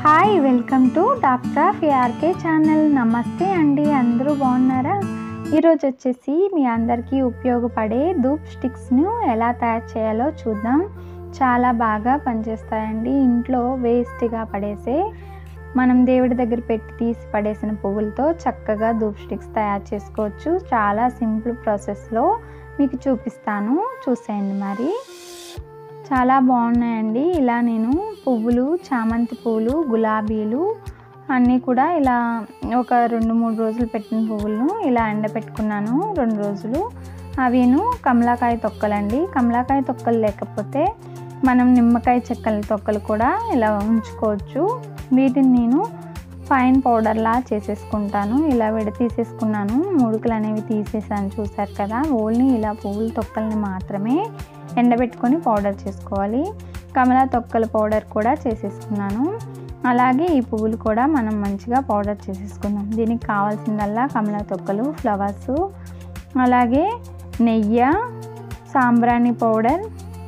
hi welcome to doctor of ARK channel నమస్తే అండి అందరూ బాగున్నారా ఈరోజు వచ్చేసి మీ అందరికీ ఉపయోగపడే ధూప్ స్టిక్స్ను ఎలా తయారు చేయాలో చూద్దాం చాలా బాగా పనిచేస్తాయండి ఇంట్లో వేస్ట్గా పడేసే మనం దేవుడి దగ్గర పెట్టి తీసి పడేసిన పువ్వులతో చక్కగా ధూప్ స్టిక్స్ తయారు చేసుకోవచ్చు చాలా సింపుల్ ప్రాసెస్లో మీకు చూపిస్తాను చూసేయండి మరి చాలా బాగున్నాయండి ఇలా నేను పువ్వులు చామంతి పువ్వులు గులాబీలు అన్నీ కూడా ఇలా ఒక రెండు మూడు రోజులు పెట్టిన పువ్వులను ఇలా ఎండబెట్టుకున్నాను రెండు రోజులు అవిను కమలాకాయ తొక్కలండి కమలాకాయ తొక్కలు లేకపోతే మనం నిమ్మకాయ చెక్కల తొక్కలు కూడా ఇలా ఉంచుకోవచ్చు వీటిని నేను ఫైన్ పౌడర్లా చేసేసుకుంటాను ఇలా విడ తీసేసుకున్నాను ముడుకులు అనేవి తీసేసాను చూసారు కదా ఓన్లీ ఇలా పువ్వుల తొక్కల్ని మాత్రమే ఎండబెట్టుకొని పౌడర్ చేసుకోవాలి కమలా తొక్కల పౌడర్ కూడా చేసేసుకున్నాను అలాగే ఈ పువ్వులు కూడా మనం మంచిగా పౌడర్ చేసేసుకుందాం దీనికి కావాల్సిందల్లా కమలా తొక్కలు ఫ్లవర్స్ అలాగే నెయ్యి సాంబ్రాణి పౌడర్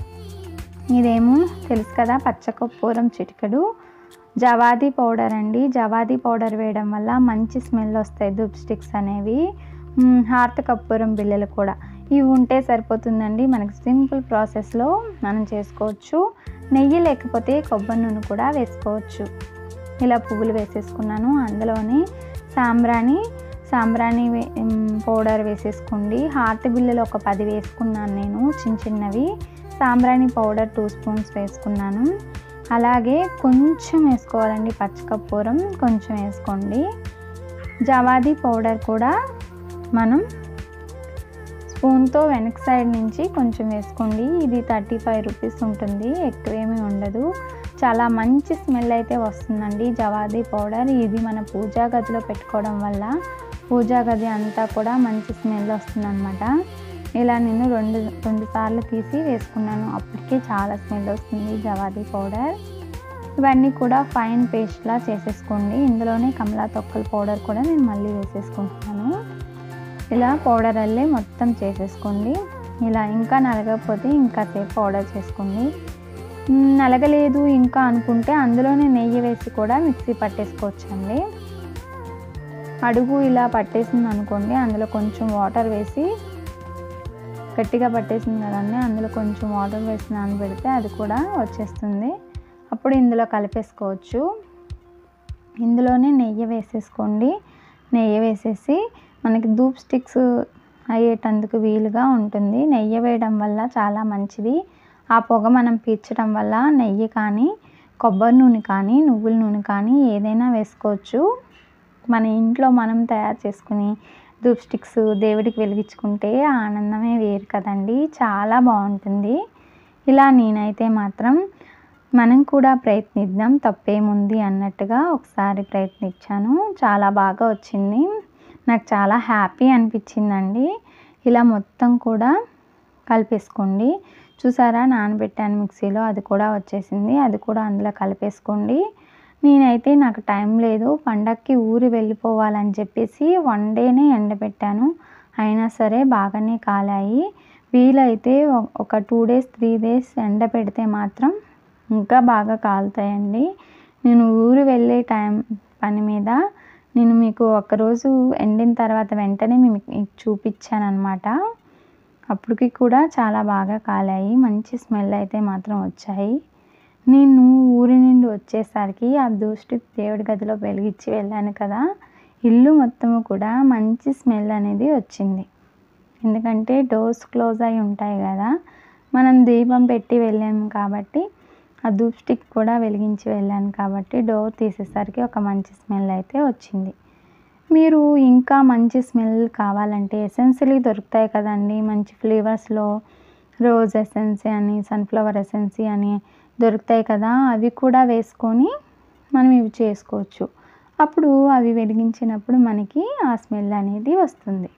ఇదేమో తెలుసు కదా పచ్చకర్పూరం చిటికెడు జవాది పౌడర్ అండి జవాది పౌడర్ వేయడం వల్ల మంచి స్మెల్ వస్తాయి ధూప్ స్టిక్స్ అనేవి హార్త కర్పూరం బిళ్ళలు కూడా ఇవి ఉంటే సరిపోతుందండి మనకి సింపుల్ ప్రాసెస్లో మనం చేసుకోవచ్చు నెయ్యి లేకపోతే కొబ్బరి నూనె కూడా వేసుకోవచ్చు ఇలా పువ్వులు వేసేసుకున్నాను అందులోనే సాంబ్రాణి సాంబ్రాణి పౌడర్ వేసేసుకోండి హార్ట్ బిళ్ళలు ఒక పది వేసుకున్నాను నేను చిన్న చిన్నవి సాంబ్రాణి పౌడర్ టూ స్పూన్స్ వేసుకున్నాను అలాగే కొంచెం వేసుకోవాలండి పచ్చకర్పూరం కొంచెం వేసుకోండి జవాది పౌడర్ కూడా మనం స్పూన్తో వెనక్ సైడ్ నుంచి కొంచెం వేసుకోండి ఇది థర్టీ ఫైవ్ రూపీస్ ఉంటుంది ఎక్కువేమీ ఉండదు చాలా మంచి స్మెల్ అయితే వస్తుందండి జవాది పౌడర్ ఇది మన పూజా గదిలో పెట్టుకోవడం వల్ల పూజా గది అంతా కూడా మంచి స్మెల్ వస్తుందన్నమాట ఇలా నేను రెండు రెండు సార్లు తీసి వేసుకున్నాను అప్పటికే చాలా స్మెల్ వస్తుంది జవాది పౌడర్ ఇవన్నీ కూడా ఫైన్ పేస్ట్లా చేసేసుకోండి ఇందులోనే కమలా తొక్కల పౌడర్ కూడా నేను మళ్ళీ వేసేసుకుంటున్నాను ఇలా పౌడర్ అల్లే మొత్తం చేసేసుకోండి ఇలా ఇంకా నలగకపోతే ఇంకా సేపు పౌడర్ చేసుకోండి నలగలేదు ఇంకా అనుకుంటే అందులోనే నెయ్యి వేసి కూడా మిక్సీ పట్టేసుకోవచ్చండి అడుగు ఇలా పట్టేసింది అనుకోండి అందులో కొంచెం వాటర్ వేసి గట్టిగా పట్టేసింది కదండి అందులో కొంచెం వాటర్ వేసి నానబెడితే అది కూడా వచ్చేస్తుంది అప్పుడు ఇందులో కలిపేసుకోవచ్చు ఇందులోనే నెయ్యి వేసేసుకోండి నెయ్యి వేసేసి మనకి ధూప్ స్టిక్స్ అయ్యేటందుకు వీలుగా ఉంటుంది నెయ్యి వేయడం వల్ల చాలా మంచిది ఆ పొగ మనం పీల్చడం వల్ల నెయ్యి కానీ కొబ్బరి నూనె కానీ నువ్వుల నూనె కానీ ఏదైనా వేసుకోవచ్చు మన ఇంట్లో మనం తయారు చేసుకుని ధూప్ స్టిక్స్ దేవుడికి వెలిగించుకుంటే ఆనందమే వేరు కదండి చాలా బాగుంటుంది ఇలా నేనైతే మాత్రం మనం కూడా ప్రయత్నిద్దాం తప్పేముంది అన్నట్టుగా ఒకసారి ప్రయత్నించాను చాలా బాగా వచ్చింది నాకు చాలా హ్యాపీ అనిపించిందండి ఇలా మొత్తం కూడా కలిపేసుకోండి చూసారా నానబెట్టాను మిక్సీలో అది కూడా వచ్చేసింది అది కూడా అందులో కలిపేసుకోండి నేనైతే నాకు టైం లేదు పండక్కి ఊరి వెళ్ళిపోవాలని చెప్పేసి వన్ డేనే ఎండబెట్టాను అయినా సరే బాగానే కాలాయి వీలైతే ఒక టూ డేస్ త్రీ డేస్ ఎండ పెడితే మాత్రం ఇంకా బాగా కాలుతాయండి నేను ఊరు వెళ్ళే టైం పని మీద నేను మీకు ఒకరోజు ఎండిన తర్వాత వెంటనే మీకు చూపించాను అనమాట అప్పటికి కూడా చాలా బాగా కాలాయి మంచి స్మెల్ అయితే మాత్రం వచ్చాయి నేను ఊరి నుండి వచ్చేసరికి ఆ దూష్టి దేవుడి గదిలో వెలిగించి వెళ్ళాను కదా ఇల్లు మొత్తము కూడా మంచి స్మెల్ అనేది వచ్చింది ఎందుకంటే డోర్స్ క్లోజ్ అయి ఉంటాయి కదా మనం దీపం పెట్టి వెళ్ళాము కాబట్టి ఆ ధూప్ స్టిక్ కూడా వెలిగించి వెళ్ళాను కాబట్టి డోర్ తీసేసరికి ఒక మంచి స్మెల్ అయితే వచ్చింది మీరు ఇంకా మంచి స్మెల్ కావాలంటే ఎసెన్షియలీ దొరుకుతాయి కదండి మంచి ఫ్లేవర్స్లో రోజ్ ఎసెన్స్ అని సన్ఫ్లవర్ ఎసెన్స్ అని దొరుకుతాయి కదా అవి కూడా వేసుకొని మనం ఇవి చేసుకోవచ్చు అప్పుడు అవి వెలిగించినప్పుడు మనకి ఆ స్మెల్ అనేది వస్తుంది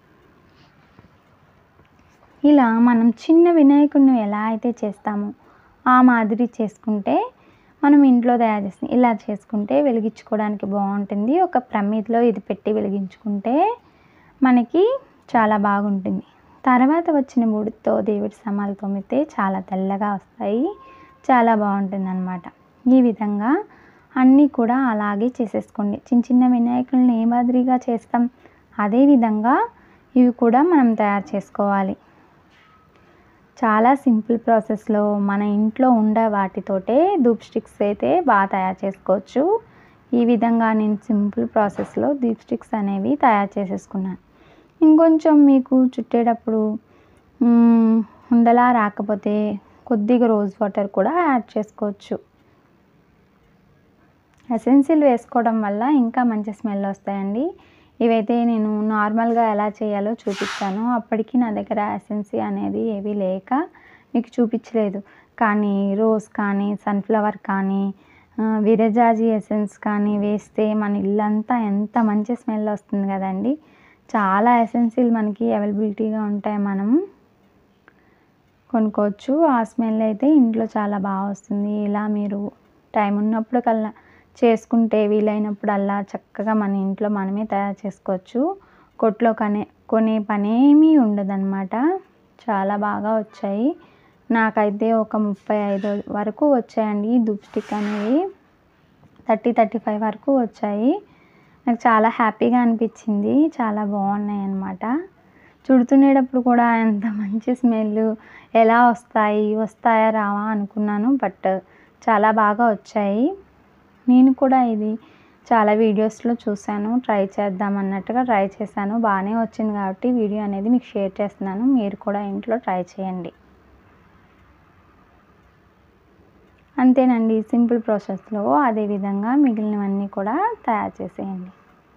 ఇలా మనం చిన్న వినాయకుడిని ఎలా అయితే చేస్తామో ఆ మాదిరి చేసుకుంటే మనం ఇంట్లో తయారు చేస్తాం ఇలా చేసుకుంటే వెలిగించుకోవడానికి బాగుంటుంది ఒక ప్రమిదిలో ఇది పెట్టి వెలిగించుకుంటే మనకి చాలా బాగుంటుంది తర్వాత వచ్చిన బూడితో దేవుడి సమాలు తోమితే చాలా తెల్లగా వస్తాయి చాలా బాగుంటుంది అనమాట ఈ విధంగా అన్నీ కూడా అలాగే చేసేసుకోండి చిన్న చిన్న వినాయకులను ఏ మాదిరిగా చేస్తాం అదేవిధంగా ఇవి కూడా మనం తయారు చేసుకోవాలి చాలా సింపుల్ ప్రాసెస్లో మన ఇంట్లో ఉండే వాటితోటే ధూప్ స్టిక్స్ అయితే బాగా తయారు చేసుకోవచ్చు ఈ విధంగా నేను సింపుల్ ప్రాసెస్లో ధూప్ స్టిక్స్ అనేవి తయారు చేసేసుకున్నాను ఇంకొంచెం మీకు చుట్టేటప్పుడు మ్మ్, ఉండలా రాకపోతే కొద్దిగా రోజ్ వాటర్ కూడా యాడ్ చేసుకోవచ్చు ఎసెన్షియల్ వేసుకోవడం వల్ల ఇంకా మంచి స్మెల్ వస్తాయండి ఇవైతే నేను నార్మల్గా ఎలా చేయాలో చూపించాను అప్పటికి నా దగ్గర ఎసెన్సీ అనేది ఏవీ లేక మీకు చూపించలేదు కానీ రోజ్ కానీ సన్ఫ్లవర్ కానీ ఆ, విరజాజి ఎసెన్స్ కానీ వేస్తే మన ఇల్లంతా ఎంత మంచి స్మెల్ వస్తుంది కదండి చాలా ఎసెన్షియల్ మనకి అవైలబిలిటీగా ఉంటాయి మనం కొనుక్కోవచ్చు ఆ స్మెల్ అయితే ఇంట్లో చాలా బాగా వస్తుంది ఇలా మీరు టైం ఉన్నప్పుడు కల్లా చేసుకుంటే వీలైనప్పుడల్లా చక్కగా మన ఇంట్లో మనమే తయారు చేసుకోవచ్చు కొట్లో కనే కొనే పనేమీ ఉండదన్నమాట చాలా బాగా వచ్చాయి నాకైతే ఒక ముప్పై ఐదు వరకు వచ్చాయండి ధూప్ స్టిక్ అనేవి థర్టీ థర్టీ ఫైవ్ వరకు వచ్చాయి నాకు చాలా హ్యాపీగా అనిపించింది చాలా బాగున్నాయి అన్నమాట చుడుతునేటప్పుడు కూడా ఎంత మంచి స్మెల్ ఎలా వస్తాయి వస్తాయా రావా అనుకున్నాను బట్ చాలా బాగా వచ్చాయి నేను కూడా ఇది చాలా వీడియోస్లో చూశాను ట్రై చేద్దాం అన్నట్టుగా ట్రై చేశాను బాగానే వచ్చింది కాబట్టి వీడియో అనేది మీకు షేర్ చేస్తున్నాను మీరు కూడా ఇంట్లో ట్రై చేయండి అంతేనండి సింపుల్ ప్రాసెస్లో అదేవిధంగా మిగిలినవన్నీ కూడా తయారు చేసేయండి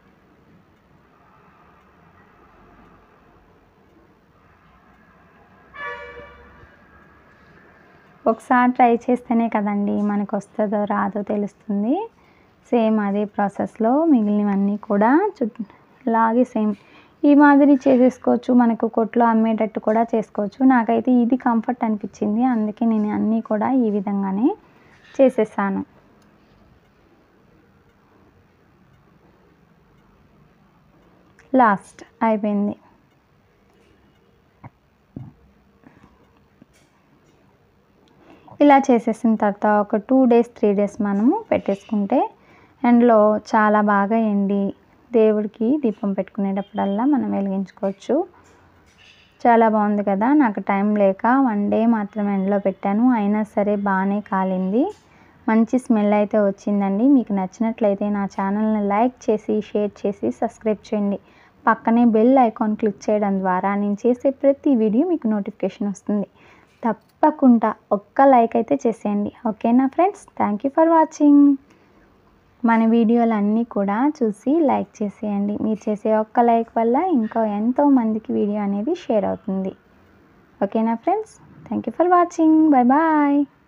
ఒకసారి ట్రై చేస్తేనే కదండి మనకు వస్తుందో రాదో తెలుస్తుంది సేమ్ అదే ప్రాసెస్లో మిగిలినవన్నీ కూడా చుట్టూ ఇలాగే సేమ్ ఈ మాదిరి చేసేసుకోవచ్చు మనకు కొట్లో అమ్మేటట్టు కూడా చేసుకోవచ్చు నాకైతే ఇది కంఫర్ట్ అనిపించింది అందుకే నేను అన్నీ కూడా ఈ విధంగానే చేసేసాను లాస్ట్ అయిపోయింది ఇలా చేసేసిన తర్వాత ఒక టూ డేస్ త్రీ డేస్ మనము పెట్టేసుకుంటే ఎండలో చాలా బాగా ఎండి దేవుడికి దీపం పెట్టుకునేటప్పుడల్లా మనం వెలిగించుకోవచ్చు చాలా బాగుంది కదా నాకు టైం లేక వన్ డే మాత్రం ఎండలో పెట్టాను అయినా సరే బాగానే కాలింది మంచి స్మెల్ అయితే వచ్చిందండి మీకు నచ్చినట్లయితే నా ఛానల్ని లైక్ చేసి షేర్ చేసి సబ్స్క్రైబ్ చేయండి పక్కనే బెల్ ఐకాన్ క్లిక్ చేయడం ద్వారా నేను చేసే ప్రతి వీడియో మీకు నోటిఫికేషన్ వస్తుంది తప్పకుండా ఒక్క లైక్ అయితే చేసేయండి ఓకేనా friends thank you for watching మన వీడియోలన్నీ కూడా చూసి లైక్ చేసేయండి మీరు చేసే ఒక్క లైక్ వల్ల ఇంకా ఎంతో మందికి వీడియో అనేది షేర్ అవుతుంది ఓకేనా friends thank you for watching bye bye